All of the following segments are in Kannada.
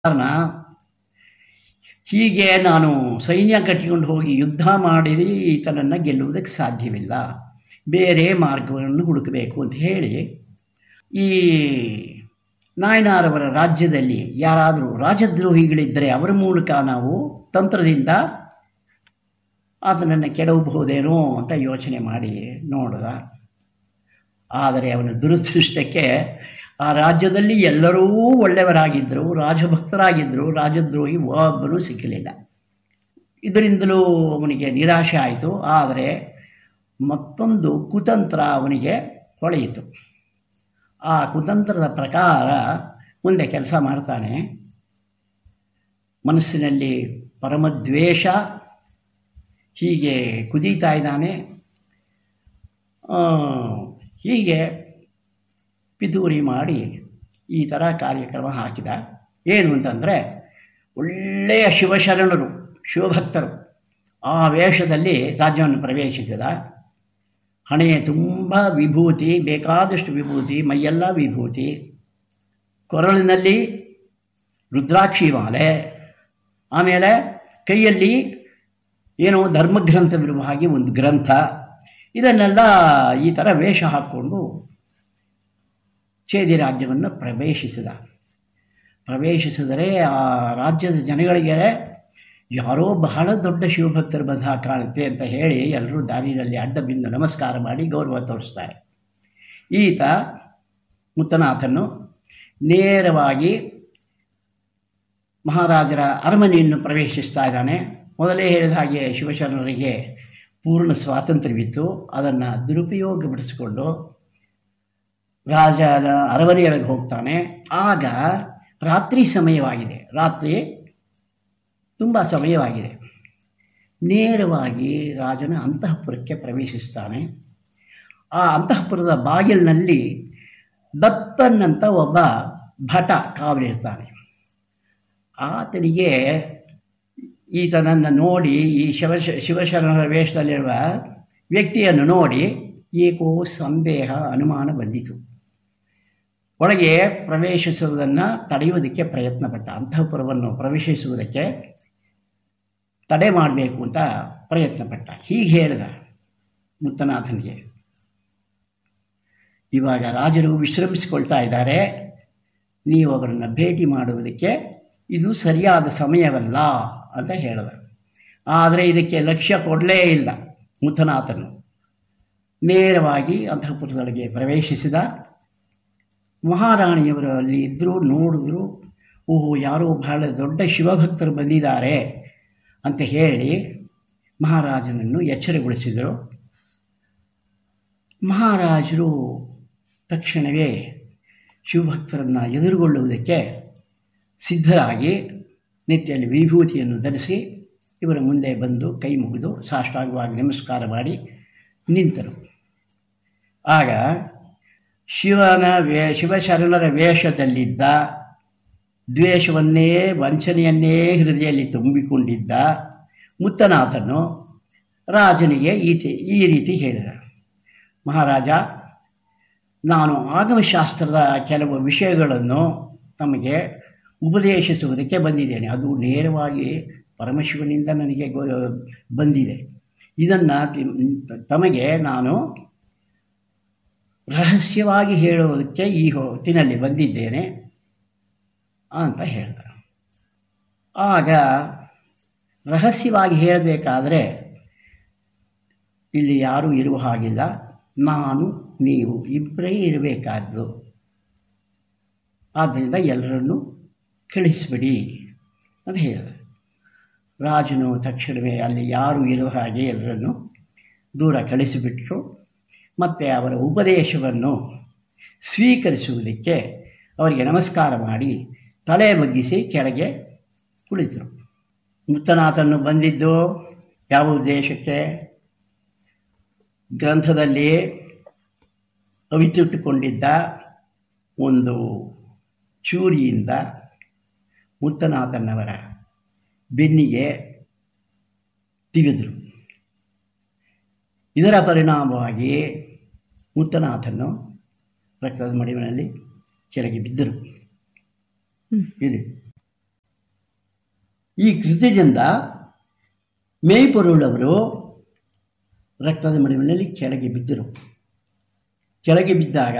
ಕಾರಣ ಹೀಗೆ ನಾನು ಸೈನ್ಯ ಕಟ್ಟಿಕೊಂಡು ಹೋಗಿ ಯುದ್ಧ ಮಾಡಿದರೆ ಈತನನ್ನು ಗೆಲ್ಲುವುದಕ್ಕೆ ಸಾಧ್ಯವಿಲ್ಲ ಬೇರೆ ಮಾರ್ಗವನ್ನು ಹುಡುಕಬೇಕು ಅಂತ ಹೇಳಿ ಈ ನಾಯನಾರವರ ರಾಜ್ಯದಲ್ಲಿ ಯಾರಾದರೂ ರಾಜದ್ರೋಹಿಗಳಿದ್ದರೆ ಅವರ ಮೂಲಕ ನಾವು ತಂತ್ರದಿಂದ ಆತನನ್ನು ಕೆಡವಬಹುದೇನೋ ಅಂತ ಯೋಚನೆ ಮಾಡಿ ನೋಡಿದ ಆದರೆ ಅವನ ದುರದೃಷ್ಟಕ್ಕೆ ಆ ರಾಜ್ಯದಲ್ಲಿ ಎಲ್ಲರೂ ಒಳ್ಳೆಯವರಾಗಿದ್ದರು ರಾಜಭಕ್ತರಾಗಿದ್ದರು ರಾಜದ್ರೋಹಿ ಒಬ್ಬನೂ ಸಿಕ್ಕಲಿಲ್ಲ ಇದರಿಂದಲೂ ಅವನಿಗೆ ನಿರಾಶೆ ಆಯಿತು ಆದರೆ ಮತ್ತೊಂದು ಕುತಂತ್ರ ಅವನಿಗೆ ಹೊಳೆಯಿತು ಆ ಕುತಂತ್ರದ ಪ್ರಕಾರ ಮುಂದೆ ಕೆಲಸ ಮಾಡ್ತಾನೆ ಮನಸ್ಸಿನಲ್ಲಿ ಪರಮದ್ವೇಷ ಹೀಗೆ ಕುದೀತಾ ಇದ್ದಾನೆ ಹೀಗೆ ಪಿತೂರಿ ಮಾಡಿ ಈ ಥರ ಕಾರ್ಯಕ್ರಮ ಹಾಕಿದ ಏನು ಅಂತಂದರೆ ಒಳ್ಳೆಯ ಶಿವಶರಣರು ಶಿವಭಕ್ತರು ಆ ವೇಷದಲ್ಲಿ ರಾಜ್ಯವನ್ನು ಪ್ರವೇಶಿಸಿದ ಹಣೆ ತುಂಬ ವಿಭೂತಿ ಬೇಕಾದಷ್ಟು ವಿಭೂತಿ ಮೈಯೆಲ್ಲ ವಿಭೂತಿ ಕೊರಳಿನಲ್ಲಿ ರುದ್ರಾಕ್ಷಿ ಮಾಲೆ ಆಮೇಲೆ ಕೈಯಲ್ಲಿ ಏನೋ ಧರ್ಮಗ್ರಂಥವಿರುವ ಹಾಗೆ ಒಂದು ಗ್ರಂಥ ಇದನ್ನೆಲ್ಲ ಈ ಥರ ವೇಷ ಹಾಕ್ಕೊಂಡು ಚೇದಿ ರಾಜ್ಯವನ್ನು ಪ್ರವೇಶಿಸಿದ ಪ್ರವೇಶಿಸಿದರೆ ಆ ರಾಜ್ಯದ ಜನಗಳಿಗೆ ಯಾರೋ ಬಹಳ ದೊಡ್ಡ ಶಿವಭಕ್ತರು ಬಂದ ಕಾಣುತ್ತೆ ಅಂತ ಹೇಳಿ ಎಲ್ಲರೂ ದಾರಿಯಲ್ಲಿ ಅಡ್ಡ ಬಿಂದು ನಮಸ್ಕಾರ ಮಾಡಿ ಗೌರವ ತೋರಿಸ್ತಾರೆ ಈತ ಮುತ್ತನಾಥನು ನೇರವಾಗಿ ಮಹಾರಾಜರ ಅರಮನೆಯನ್ನು ಪ್ರವೇಶಿಸ್ತಾ ಇದ್ದಾನೆ ಮೊದಲೇ ಹೇಳಿದ ಹಾಗೆ ಶಿವಶರಣರಿಗೆ ಪೂರ್ಣ ಸ್ವಾತಂತ್ರ್ಯವಿತ್ತು ಅದನ್ನು ದುರುಪಯೋಗಪಡಿಸಿಕೊಂಡು ರಾಜನ ಅರಮನೆಯೊಳಗೆ ಹೋಗ್ತಾನೆ ಆಗ ರಾತ್ರಿ ಸಮಯವಾಗಿದೆ ರಾತ್ರಿ ತುಂಬ ಸಮಯವಾಗಿದೆ ನೇರವಾಗಿ ರಾಜನ ಅಂತಃಪುರಕ್ಕೆ ಪ್ರವೇಶಿಸ್ತಾನೆ ಆ ಅಂತಃಪುರದ ಬಾಗಿಲಿನಲ್ಲಿ ದತ್ತನ್ನಂತ ಒಬ್ಬ ಭಟ ಕಾವಲಿರ್ತಾನೆ ಆತನಿಗೆ ಈತನನ್ನು ನೋಡಿ ಈ ಶಿವ ಶಿವಶರಣರ ವೇಷದಲ್ಲಿರುವ ವ್ಯಕ್ತಿಯನ್ನು ನೋಡಿ ಏಕೋ ಸಂದೇಹ ಅನುಮಾನ ಬಂದಿತು ಒಳಗೆ ಪ್ರವೇಶಿಸುವುದನ್ನು ತಡೆಯುವುದಕ್ಕೆ ಪ್ರಯತ್ನಪಟ್ಟ ಅಂತಃಪುರವನ್ನು ಪ್ರವೇಶಿಸುವುದಕ್ಕೆ ತಡೆ ಮಾಡಬೇಕು ಅಂತ ಪ್ರಯತ್ನಪಟ್ಟ ಹೀಗೆ ಹೇಳಿದ ಮುತ್ತನಾಥನಿಗೆ ಇವಾಗ ರಾಜರು ವಿಶ್ರಮಿಸಿಕೊಳ್ತಾ ಇದ್ದಾರೆ ನೀವು ಅವರನ್ನು ಭೇಟಿ ಮಾಡುವುದಕ್ಕೆ ಇದು ಸರಿಯಾದ ಸಮಯವಲ್ಲ ಅಂತ ಹೇಳಿದ ಆದರೆ ಇದಕ್ಕೆ ಲಕ್ಷ್ಯ ಕೊಡಲೇ ಇಲ್ಲ ಮುತ್ತನಾಥನು ನೇರವಾಗಿ ಅಂತಃಪುರದೊಳಗೆ ಪ್ರವೇಶಿಸಿದ ಮಹಾರಾಣಿಯವರು ಅಲ್ಲಿ ಇದ್ದರು ನೋಡಿದ್ರು ಓಹೋ ಯಾರೋ ಬಹಳ ದೊಡ್ಡ ಶಿವಭಕ್ತರು ಬಂದಿದ್ದಾರೆ ಅಂತ ಹೇಳಿ ಮಹಾರಾಜನನ್ನು ಎಚ್ಚರಗೊಳಿಸಿದರು ಮಹಾರಾಜರು ತಕ್ಷಣವೇ ಶಿವಭಕ್ತರನ್ನು ಎದುರುಗೊಳ್ಳುವುದಕ್ಕೆ ಸಿದ್ಧರಾಗಿ ನೆತ್ತಿಯಲ್ಲಿ ವಿಭೂತಿಯನ್ನು ಧರಿಸಿ ಇವರ ಮುಂದೆ ಬಂದು ಕೈ ಮುಗಿದು ಸಾಷ್ಟಾಂಗವಾಗಿ ನಮಸ್ಕಾರ ಮಾಡಿ ನಿಂತರು ಆಗ ಶಿವನ ವೇ ಶಿವಶರಣರ ವೇಷದಲ್ಲಿದ್ದ ದ್ವೇಷವನ್ನೇ ವಂಚನೆಯನ್ನೇ ಹೃದಯದಲ್ಲಿ ತುಂಬಿಕೊಂಡಿದ್ದ ಮುತ್ತನಾಥನು ರಾಜನಿಗೆ ಈತಿ ಈ ರೀತಿ ಹೇಳಿದ ಮಹಾರಾಜ ನಾನು ಆಗಮಶಾಸ್ತ್ರದ ಕೆಲವು ವಿಷಯಗಳನ್ನು ತಮಗೆ ಉಪದೇಶಿಸುವುದಕ್ಕೆ ಬಂದಿದ್ದೇನೆ ಅದು ನೇರವಾಗಿ ಪರಮಶಿವನಿಂದ ನನಗೆ ಗೊ ಬಂದಿದೆ ಇದನ್ನು ತಮಗೆ ನಾನು ರಹಸ್ಯವಾಗಿ ಹೇಳುವುದಕ್ಕೆ ಈ ಹೊತ್ತಿನಲ್ಲಿ ಬಂದಿದ್ದೇನೆ ಅಂತ ಹೇಳ್ದ ಆಗ ರಹಸ್ಯವಾಗಿ ಹೇಳಬೇಕಾದ್ರೆ ಇಲ್ಲಿ ಯಾರೂ ಇರುವ ಹಾಗಿಲ್ಲ ನಾನು ನೀವು ಇಬ್ಬರೇ ಇರಬೇಕಾದ್ದು ಆದ್ದರಿಂದ ಎಲ್ಲರನ್ನು ಕಳಿಸ್ಬಿಡಿ ಅಂತ ಹೇಳಿದೆ ರಾಜನು ತಕ್ಷಣವೇ ಅಲ್ಲಿ ಯಾರೂ ಇರುವ ಹಾಗೆ ಎಲ್ಲರನ್ನು ದೂರ ಕಳಿಸಿಬಿಟ್ಟರು ಮತ್ತು ಅವರ ಉಪದೇಶವನ್ನು ಸ್ವೀಕರಿಸುವುದಕ್ಕೆ ಅವರಿಗೆ ನಮಸ್ಕಾರ ಮಾಡಿ ತಲೆ ಬಗ್ಗಿಸಿ ಕೆಳಗೆ ಕುಳಿತರು ಮುತ್ತನಾಥನು ಬಂದಿದ್ದು ಯಾವ ಉದ್ದೇಶಕ್ಕೆ ಗ್ರಂಥದಲ್ಲಿ ಅವಿತಿಟ್ಟುಕೊಂಡಿದ್ದ ಒಂದು ಚೂರಿಯಿಂದ ಮುತ್ತನಾಥನವರ ಬೆನ್ನಿಗೆ ತಿವಿದರು ಇದರ ಪರಿಣಾಮವಾಗಿ ಮುತ್ತನಾಥನು ರಕ್ತದ ಮಡಿವಿನಲ್ಲಿ ಕೆಳಗೆ ಬಿದ್ದರು ಇದು ಈ ಕೃತ್ಯದಿಂದ ಮೇಯ್ಪೊರುಳವರು ರಕ್ತದ ಮಡುವಿನಲ್ಲಿ ಕೆಳಗೆ ಬಿದ್ದರು ಕೆಳಗೆ ಬಿದ್ದಾಗ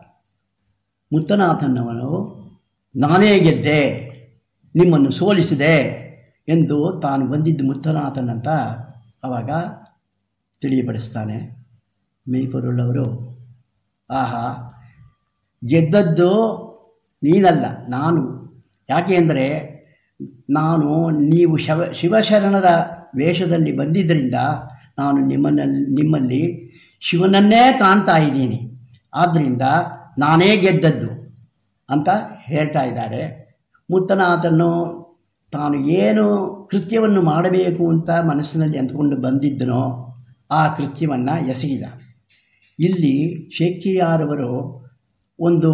ಮುತ್ತನಾಥನವನು ನಾನೇ ಗೆದ್ದೆ ನಿಮ್ಮನ್ನು ಸೋಲಿಸಿದೆ ಎಂದು ತಾನು ಬಂದಿದ್ದು ಮುತ್ತನಾಥನಂತ ಆವಾಗ ತಿಳಿಯಪಡಿಸ್ತಾನೆ ಮೇಯ್ಪೊರುಳವರು ಆಹಾ ಗೆದ್ದದ್ದು ನೀನಲ್ಲ ನಾನು ಯಾಕೆ ಅಂದರೆ ನಾನು ನೀವು ಶವ ಶಿವಶರಣರ ವೇಷದಲ್ಲಿ ಬಂದಿದ್ದರಿಂದ ನಾನು ನಿಮ್ಮನ್ನಲ್ಲಿ ನಿಮ್ಮಲ್ಲಿ ಶಿವನನ್ನೇ ಕಾಣ್ತಾ ಇದ್ದೀನಿ ಆದ್ದರಿಂದ ನಾನೇ ಗೆದ್ದದ್ದು ಅಂತ ಹೇಳ್ತಾ ಇದ್ದಾರೆ ಮುತ್ತನಾಥನು ತಾನು ಏನು ಕೃತ್ಯವನ್ನು ಮಾಡಬೇಕು ಅಂತ ಮನಸ್ಸಿನಲ್ಲಿ ಅಂದ್ಕೊಂಡು ಬಂದಿದ್ದನೋ ಆ ಕೃತ್ಯವನ್ನು ಎಸಗಿದ ಇಲ್ಲಿ ಶೇಖಿಯಾರವರು ಒಂದು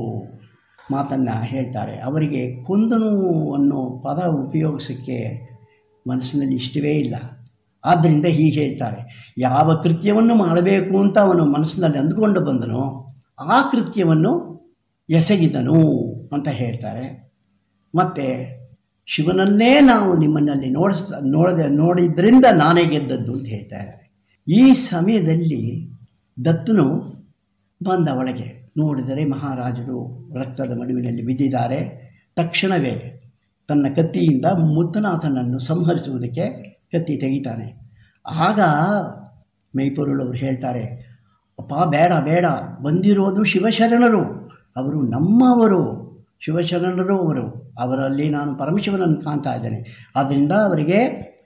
ಮಾತನ್ನು ಹೇಳ್ತಾರೆ ಅವರಿಗೆ ಕೊಂದನು ಅನ್ನೋ ಪದ ಉಪಯೋಗಿಸೋಕ್ಕೆ ಮನಸ್ಸಿನಲ್ಲಿ ಇಷ್ಟವೇ ಇಲ್ಲ ಆದ್ದರಿಂದ ಹೀಗೆ ಹೇಳ್ತಾರೆ ಯಾವ ಕೃತ್ಯವನ್ನು ಮಾಡಬೇಕು ಅಂತ ಅವನು ಮನಸ್ಸಿನಲ್ಲಿ ಅಂದುಕೊಂಡು ಬಂದನೋ ಆ ಕೃತ್ಯವನ್ನು ಎಸಗಿದನು ಅಂತ ಹೇಳ್ತಾರೆ ಮತ್ತು ಶಿವನನ್ನೇ ನಾವು ನಿಮ್ಮನ್ನಲ್ಲಿ ನೋಡಿಸ್ ನೋಡದೆ ನೋಡಿದ್ರಿಂದ ನಾನೇ ಗೆದ್ದದ್ದು ಅಂತ ಹೇಳ್ತಾ ಇದ್ದಾರೆ ಈ ಸಮಯದಲ್ಲಿ ದತ್ತನು ಬಂದ ಒಳಗೆ ನೋಡಿದರೆ ಮಹಾರಾಜರು ರಕ್ತದ ಮಡುವಿನಲ್ಲಿ ಬಿದ್ದಿದ್ದಾರೆ ತಕ್ಷಣವೇ ತನ್ನ ಕತ್ತಿಯಿಂದ ಮುತ್ತನಾಥನನ್ನು ಸಂಹರಿಸುವುದಕ್ಕೆ ಕತ್ತಿ ತೆಗಿತಾನೆ ಆಗ ಮೈಪೊರುಳವರು ಹೇಳ್ತಾರೆ ಅಪ್ಪ ಬೇಡ ಬೇಡ ಬಂದಿರೋದು ಶಿವಶರಣರು ಅವರು ನಮ್ಮವರು ಶಿವಶರಣರು ಅವರು ಅವರಲ್ಲಿ ನಾನು ಪರಮಶಿವನನ್ನು ಕಾಣ್ತಾ ಇದ್ದೇನೆ ಆದ್ದರಿಂದ ಅವರಿಗೆ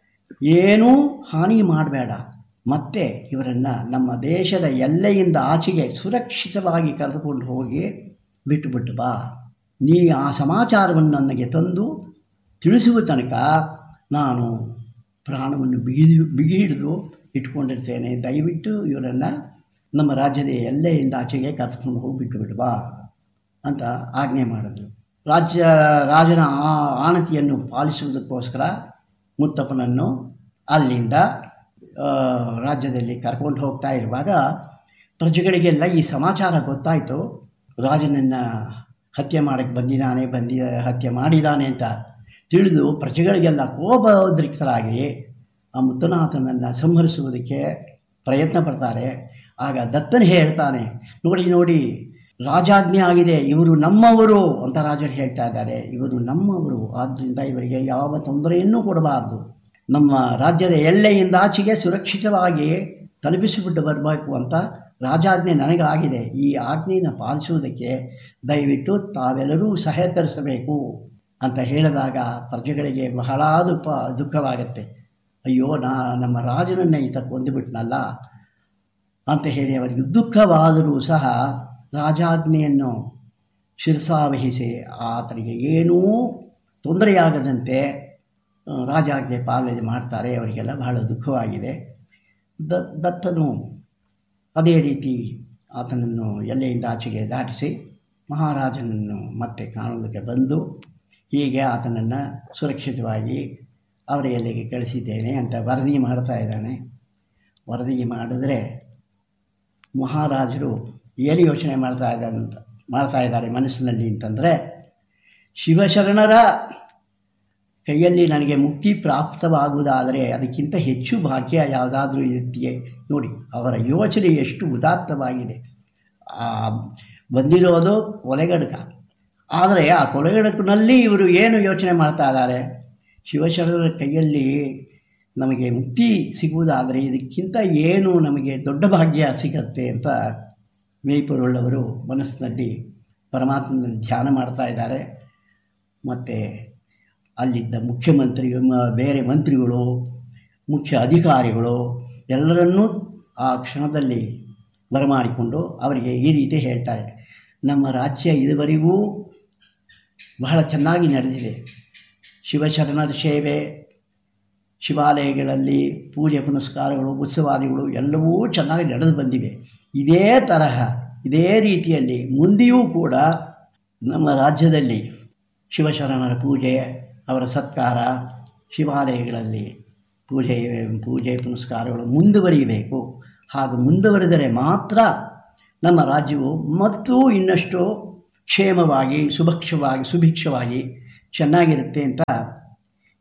ಏನೂ ಹಾನಿ ಮಾಡಬೇಡ ಮತ್ತೆ ಇವರನ್ನು ನಮ್ಮ ದೇಶದ ಎಲ್ಲೆಯಿಂದ ಆಚೆಗೆ ಸುರಕ್ಷಿತವಾಗಿ ಕರೆದುಕೊಂಡು ಹೋಗಿ ಬಿಟ್ಟುಬಿಟ್ಟು ಬಾ ನೀ ಆ ಸಮಾಚಾರವನ್ನು ನನಗೆ ತಂದು ತಿಳಿಸುವ ತನಕ ನಾನು ಪ್ರಾಣವನ್ನು ಬಿಗಿ ಬಿಗಿ ಹಿಡಿದು ಇಟ್ಕೊಂಡಿರ್ತೇನೆ ದಯವಿಟ್ಟು ಇವರನ್ನು ನಮ್ಮ ರಾಜ್ಯದ ಎಲ್ಲೆಯಿಂದ ಆಚೆಗೆ ಕರೆದುಕೊಂಡು ಹೋಗಿ ಬಿಟ್ಟು ಬಿಡು ಬಾ ಅಂತ ಆಜ್ಞೆ ಮಾಡಿದ್ರು ರಾಜ್ಯ ರಾಜನ ಆ ಆಣತಿಯನ್ನು ಪಾಲಿಸುವುದಕ್ಕೋಸ್ಕರ ಮುತ್ತಪ್ಪನನ್ನು ಅಲ್ಲಿಂದ ಆ, ರಾಜ್ಯದಲ್ಲಿ ಕರ್ಕೊಂಡು ಹೋಗ್ತಾ ಇರುವಾಗ ಪ್ರಜೆಗಳಿಗೆಲ್ಲ ಈ ಸಮಾಚಾರ ಗೊತ್ತಾಯಿತು ರಾಜನನ್ನು ಹತ್ಯೆ ಮಾಡೋಕ್ಕೆ ಬಂದಿದ್ದಾನೆ ಬಂದಿ ಹತ್ಯೆ ಮಾಡಿದ್ದಾನೆ ಅಂತ ತಿಳಿದು ಪ್ರಜೆಗಳಿಗೆಲ್ಲ ಕೋಪೋದ್ರಿಕ್ತರಾಗಿ ಆ ಮುತ್ತನಾಥನನ್ನು ಸಂಹರಿಸುವುದಕ್ಕೆ ಪ್ರಯತ್ನ ಪಡ್ತಾರೆ ಆಗ ದತ್ತನು ಹೇಳ್ತಾನೆ ನೋಡಿ ನೋಡಿ ರಾಜಾಜ್ಞೆ ಆಗಿದೆ ಇವರು ನಮ್ಮವರು ಅಂತ ರಾಜರು ಹೇಳ್ತಾ ಇದ್ದಾರೆ ಇವರು ನಮ್ಮವರು ಆದ್ದರಿಂದ ಇವರಿಗೆ ಯಾವ ತೊಂದರೆಯನ್ನೂ ಕೊಡಬಾರ್ದು ನಮ್ಮ ರಾಜ್ಯದ ಎಲ್ಲೆಯಿಂದ ಆಚೆಗೆ ಸುರಕ್ಷಿತವಾಗಿ ತಲುಪಿಸಿಬಿಟ್ಟು ಬರಬೇಕು ಅಂತ ರಾಜಾಜ್ಞೆ ನನಗಾಗಿದೆ ಈ ಆಜ್ಞೆಯನ್ನು ಪಾಲಿಸುವುದಕ್ಕೆ ದಯವಿಟ್ಟು ತಾವೆಲ್ಲರೂ ಸಹಕರಿಸಬೇಕು ಅಂತ ಹೇಳಿದಾಗ ಪ್ರಜೆಗಳಿಗೆ ಬಹಳ ದುಃಖ ದುಃಖವಾಗುತ್ತೆ ಅಯ್ಯೋ ನಾ ನಮ್ಮ ರಾಜನನ್ನೇ ಈತ ಕೊಂದುಬಿಟ್ನಲ್ಲ ಅಂತ ಹೇಳಿ ಅವರಿಗೆ ದುಃಖವಾದರೂ ಸಹ ರಾಜಾಜ್ಞೆಯನ್ನು ಶಿರಸಾವಹಿಸಿ ಆತನಿಗೆ ಏನೂ ತೊಂದರೆಯಾಗದಂತೆ ಆ, ರಾಜಾಜ್ಞೆ ಪಾಲನೆ ಮಾಡ್ತಾರೆ ಅವರಿಗೆಲ್ಲ ಬಹಳ ದುಃಖವಾಗಿದೆ ದ ದತ್ತನು ಅದೇ ರೀತಿ ಆತನನ್ನು ಎಲ್ಲೆಯಿಂದ ಆಚೆಗೆ ದಾಟಿಸಿ ಮಹಾರಾಜನನ್ನು ಮತ್ತೆ ಕಾಣೋದಕ್ಕೆ ಬಂದು ಹೀಗೆ ಆತನನ್ನು ಸುರಕ್ಷಿತವಾಗಿ ಅವರ ಎಲ್ಲಿಗೆ ಕಳಿಸಿದ್ದೇನೆ ಅಂತ ವರದಿ ಮಾಡ್ತಾ ಇದ್ದಾನೆ ವರದಿ ಮಾಡಿದ್ರೆ ಮಹಾರಾಜರು ಏನು ಯೋಚನೆ ಮಾಡ್ತಾ ಇದ್ದಾರೆ ಅಂತ ಮಾಡ್ತಾ ಇದ್ದಾರೆ ಮನಸ್ಸಿನಲ್ಲಿ ಅಂತಂದರೆ ಶಿವಶರಣರ ಕೈಯಲ್ಲಿ ನನಗೆ ಮುಕ್ತಿ ಪ್ರಾಪ್ತವಾಗುವುದಾದರೆ ಅದಕ್ಕಿಂತ ಹೆಚ್ಚು ಭಾಗ್ಯ ಯಾವುದಾದ್ರೂ ಇದೆಯೇ ನೋಡಿ ಅವರ ಯೋಚನೆ ಎಷ್ಟು ಉದಾತ್ತವಾಗಿದೆ ಆ ಬಂದಿರೋದು ಕೊಲೆಗಡಕ ಆದರೆ ಆ ಕೊಲೆಗಡಕಿನಲ್ಲಿ ಇವರು ಏನು ಯೋಚನೆ ಮಾಡ್ತಾ ಇದ್ದಾರೆ ಶಿವಶರಣರ ಕೈಯಲ್ಲಿ ನಮಗೆ ಮುಕ್ತಿ ಸಿಗುವುದಾದರೆ ಇದಕ್ಕಿಂತ ಏನು ನಮಗೆ ದೊಡ್ಡ ಭಾಗ್ಯ ಸಿಗತ್ತೆ ಅಂತ ಮೇಯ್ಪುರುಳ್ಳವರು ಮನಸ್ಸಿನಲ್ಲಿ ಪರಮಾತ್ಮನಲ್ಲಿ ಧ್ಯಾನ ಮಾಡ್ತಾ ಇದ್ದಾರೆ ಮತ್ತು ಅಲ್ಲಿದ್ದ ಮುಖ್ಯಮಂತ್ರಿ ಮ- ಬೇರೆ ಮಂತ್ರಿಗಳು ಮುಖ್ಯ ಅಧಿಕಾರಿಗಳು ಎಲ್ಲರನ್ನೂ ಆ ಕ್ಷಣದಲ್ಲಿ ಬರಮಾಡಿಕೊಂಡು ಅವರಿಗೆ ಈ ರೀತಿ ಹೇಳ್ತಾರೆ ನಮ್ಮ ರಾಜ್ಯ ಇದುವರೆಗೂ ಬಹಳ ಚೆನ್ನಾಗಿ ನಡೆದಿದೆ ಶಿವಶರಣರ ಸೇವೆ ಶಿವಾಲಯಗಳಲ್ಲಿ ಪೂಜೆ ಪುನಸ್ಕಾರಗಳು ಉತ್ಸವಾದಿಗಳು ಎಲ್ಲವೂ ಚೆನ್ನಾಗಿ ನಡೆದು ಬಂದಿವೆ ಇದೇ ತರಹ ಇದೇ ರೀತಿಯಲ್ಲಿ ಮುಂದೆಯೂ ಕೂಡ ನಮ್ಮ ರಾಜ್ಯದಲ್ಲಿ ಶಿವಶರಣರ ಪೂಜೆ ಅವರ ಸತ್ಕಾರ ಶಿವಾಲಯಗಳಲ್ಲಿ ಪೂಜೆ ಪೂಜೆ ಪುನಸ್ಕಾರಗಳು ಮುಂದುವರಿಯಬೇಕು ಹಾಗೂ ಮುಂದುವರೆದರೆ ಮಾತ್ರ ನಮ್ಮ ರಾಜ್ಯವು ಮತ್ತು ಇನ್ನಷ್ಟು ಕ್ಷೇಮವಾಗಿ ಸುಭಕ್ಷವಾಗಿ ಸುಭಿಕ್ಷವಾಗಿ ಚೆನ್ನಾಗಿರುತ್ತೆ ಅಂತ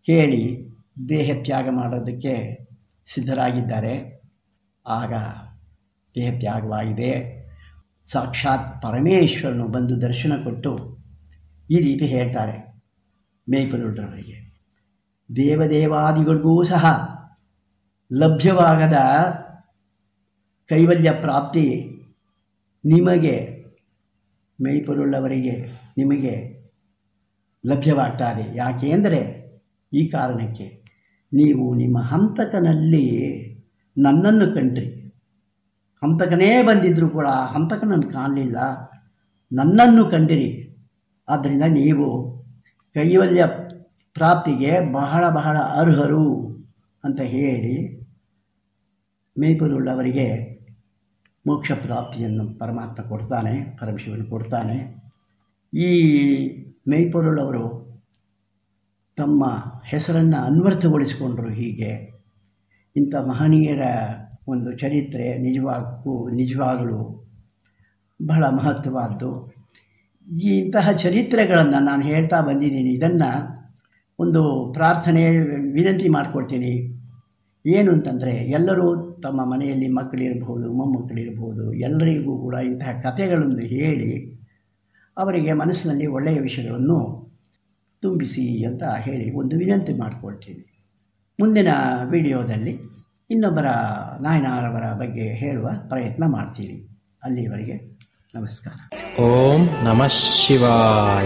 ಹೇಳಿ ದೇಹ ತ್ಯಾಗ ಮಾಡೋದಕ್ಕೆ ಸಿದ್ಧರಾಗಿದ್ದಾರೆ ಆಗ ದೇಹ ತ್ಯಾಗವಾಗಿದೆ ಸಾಕ್ಷಾತ್ ಪರಮೇಶ್ವರನು ಬಂದು ದರ್ಶನ ಕೊಟ್ಟು ಈ ರೀತಿ ಹೇಳ್ತಾರೆ ಮೇಯ್ಪುರುಡ್ರವರಿಗೆ ದೇವದೇವಾದಿಗಳಿಗೂ ಸಹ ಲಭ್ಯವಾಗದ ಕೈವಲ್ಯ ಪ್ರಾಪ್ತಿ ನಿಮಗೆ ಮೇಯ್ಪುರುಳ್ಳವರಿಗೆ ನಿಮಗೆ ಲಭ್ಯವಾಗ್ತಾ ಇದೆ ಯಾಕೆ ಅಂದರೆ ಈ ಕಾರಣಕ್ಕೆ ನೀವು ನಿಮ್ಮ ಹಂತಕನಲ್ಲಿ ನನ್ನನ್ನು ಕಂಡ್ರಿ ಹಂತಕನೇ ಬಂದಿದ್ದರೂ ಕೂಡ ಹಂತಕನನ್ನು ಕಾಣಲಿಲ್ಲ ನನ್ನನ್ನು ಕಂಡಿರಿ ಆದ್ದರಿಂದ ನೀವು ಕೈವಲ್ಯ ಪ್ರಾಪ್ತಿಗೆ ಬಹಳ ಬಹಳ ಅರ್ಹರು ಅಂತ ಹೇಳಿ ಮೇಯ್ಪುರುಳ್ಳವರಿಗೆ ಮೋಕ್ಷ ಪ್ರಾಪ್ತಿಯನ್ನು ಪರಮಾತ್ಮ ಕೊಡ್ತಾನೆ ಪರಮಶಿವನು ಕೊಡ್ತಾನೆ ಈ ಮೇಯ್ಪುರುಳ್ಳವರು ತಮ್ಮ ಹೆಸರನ್ನು ಅನ್ವರ್ಥಗೊಳಿಸಿಕೊಂಡರು ಹೀಗೆ ಇಂಥ ಮಹನೀಯರ ಒಂದು ಚರಿತ್ರೆ ನಿಜವಾಗೂ ನಿಜವಾಗಲೂ ಬಹಳ ಮಹತ್ವವಾದ್ದು ಈ ಇಂತಹ ಚರಿತ್ರೆಗಳನ್ನು ನಾನು ಹೇಳ್ತಾ ಬಂದಿದ್ದೀನಿ ಇದನ್ನು ಒಂದು ಪ್ರಾರ್ಥನೆ ವಿನಂತಿ ಮಾಡ್ಕೊಳ್ತೀನಿ ಏನು ಅಂತಂದರೆ ಎಲ್ಲರೂ ತಮ್ಮ ಮನೆಯಲ್ಲಿ ಮಕ್ಕಳಿರಬಹುದು ಮೊಮ್ಮಕ್ಕಳಿರಬಹುದು ಎಲ್ಲರಿಗೂ ಕೂಡ ಇಂತಹ ಕಥೆಗಳನ್ನು ಹೇಳಿ ಅವರಿಗೆ ಮನಸ್ಸಿನಲ್ಲಿ ಒಳ್ಳೆಯ ವಿಷಯಗಳನ್ನು ತುಂಬಿಸಿ ಅಂತ ಹೇಳಿ ಒಂದು ವಿನಂತಿ ಮಾಡಿಕೊಳ್ತೀನಿ ಮುಂದಿನ ವಿಡಿಯೋದಲ್ಲಿ ಇನ್ನೊಬ್ಬರ ನಾಯನರವರ ಬಗ್ಗೆ ಹೇಳುವ ಪ್ರಯತ್ನ ಮಾಡ್ತೀನಿ ಅಲ್ಲಿವರೆಗೆ ನಮಸ್ಕಾರ ಓಂ ನಮಃ ಶಿವಾಯ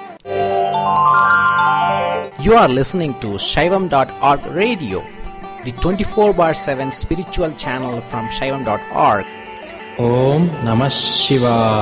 You are listening to Shaivam.org radio, the 24 bar 7 spiritual channel from Shaivam.org. Om Namah Shivaya.